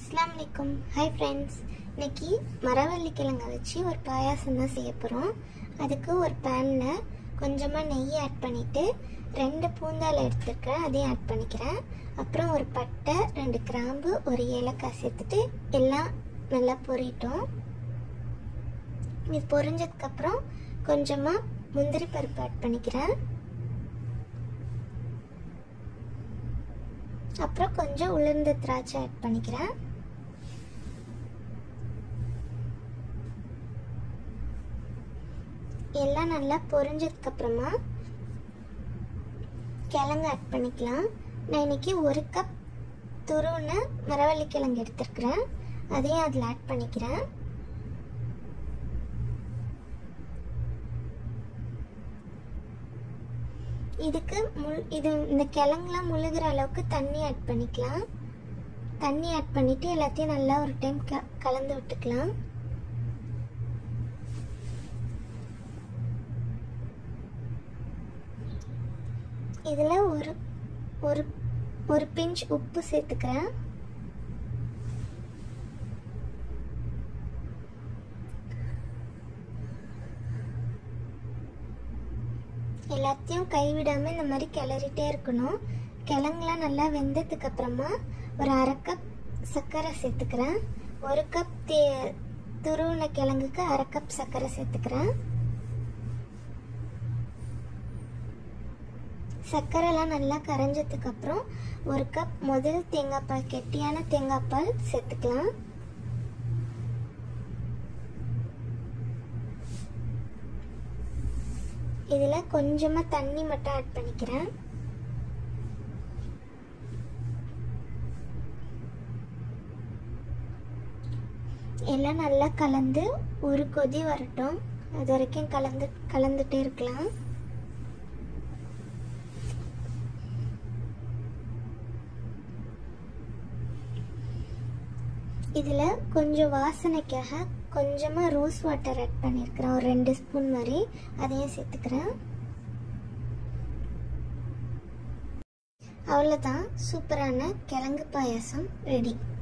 அஸ்ஸலாமு அலைக்கும் hi friends இன்னைக்கு மரவள்ளி கிழங்க வச்சு ஒரு பாயாசம் தான் செய்ய போகிறோம் அதுக்கு ஒரு பேனில் கொஞ்சமாக நெய் ஆட் பண்ணிவிட்டு ரெண்டு பூந்தால் எடுத்துருக்கேன் அதையும் ஆட் பண்ணிக்கிறேன் அப்புறம் ஒரு பட்டை ரெண்டு கிராம்பு ஒரு ஏலக்காய் சேர்த்துட்டு எல்லாம் நல்லா பொரியட்டும் இது பொரிஞ்சதுக்கப்புறம் கொஞ்சமாக முந்திரி பருப்பு ஆட் பண்ணிக்கிறேன் அப்புறம் கொஞ்சம் உளுர்ந்த திராட்சை ஆட் பண்ணிக்கிறேன் எல்லாம் நல்லா பொரிஞ்சதுக்கு அப்புறமா கிழங்கு ஆட் பண்ணிக்கலாம் நான் இன்னைக்கு ஒரு கப் துருவின மரவள்ளி கிழங்கு எடுத்துருக்கிறேன் அதையும் அதில் ஆட் பண்ணிக்கிறேன் இதுக்கு முள் இது இந்த கிழங்குலாம் முழுகிற அளவுக்கு தண்ணி ஆட் பண்ணிக்கலாம் தண்ணி ஆட் பண்ணிட்டு எல்லாத்தையும் நல்லா ஒரு டைம் க கலந்து விட்டுக்கலாம் இதில் ஒரு ஒரு ஒரு பிஞ்ச் உப்பு சேர்த்துக்கிறேன் எல்லாத்தையும் கைவிடாமல் இந்த மாதிரி கிளறிட்டே இருக்கணும் கிழங்குலாம் நல்லா வெந்ததுக்கு அப்புறமா ஒரு அரை கப் சர்க்கரை சேர்த்துக்கிறேன் ஒரு கப் தே துருவின கிழங்குக்கு அரை கப் சர்க்கரை சேர்த்துக்கிறேன் சர்க்கரைலாம் நல்லா கரைஞ்சதுக்கு அப்புறம் ஒரு கப் முதல் தேங்காய் பால் கெட்டியான தேங்காய் பால் சேர்த்துக்கலாம் இதில் கொஞ்சமாக தண்ணி மட்டும் ஆட் பண்ணிக்கிறேன் எல்லாம் நல்லா கலந்து ஒரு கொதி வரட்டும் அது வரைக்கும் கலந்து கலந்துட்டே இருக்கலாம் இதில் கொஞ்சம் வாசனைக்காக கொஞ்சமாக ரோஸ் வாட்டர் ஆட் பண்ணியிருக்கிறேன் ஒரு ரெண்டு ஸ்பூன் மாதிரி அதையும் சேர்த்துக்கிறேன் அவ்வளோதான் சூப்பரான கிழங்கு பாயாசம் ரெடி